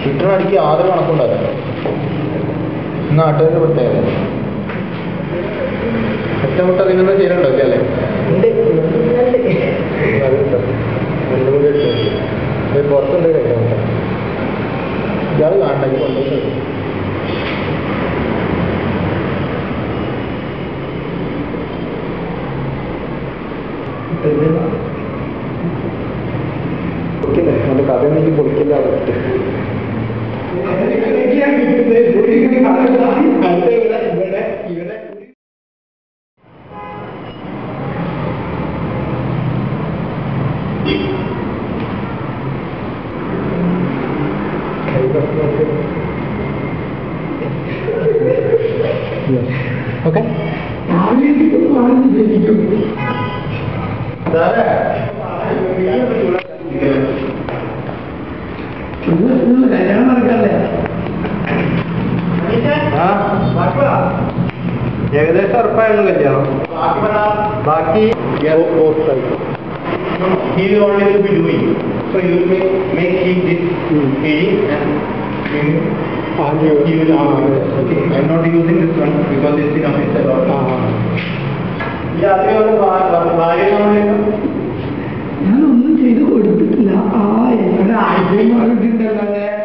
കിട്ടണടിക്ക് യാതൊരു കണക്കുണ്ടാവില്ല നാട്ടുകാരുടെ പ്രത്യേകത ഒറ്റമുട്ട തിന്നുന്ന ശീലമുണ്ടല്ലേ അല്ലേ പുറത്തുണ്ട് കഴിക്കാൻ ഇയാൾ കാണണ്ടെങ്കിൽ കൊണ്ടുപോയി പൊളിക്കില്ലേ അവൻ്റെ കഥ എനിക്ക് പൊളിക്കില്ല അവർക്ക് ഓക്കെ കല്യാണം നടക്കല്ലേ ഏകദേശം ഉറപ്പായിരുന്നു കല്യാണം ബാക്കി he will always be doing so you will make make him this area and you he will okay i'm not using this one because it's enough it's a lot രാത്രി വന്ന് ഭാര്യ ഞാനൊന്നും ചെയ്ത് കൊടുത്തിട്ടില്ല ആ എവിടെ ആഴ്ചയും പറഞ്ഞിട്ടുണ്ടല്ലോ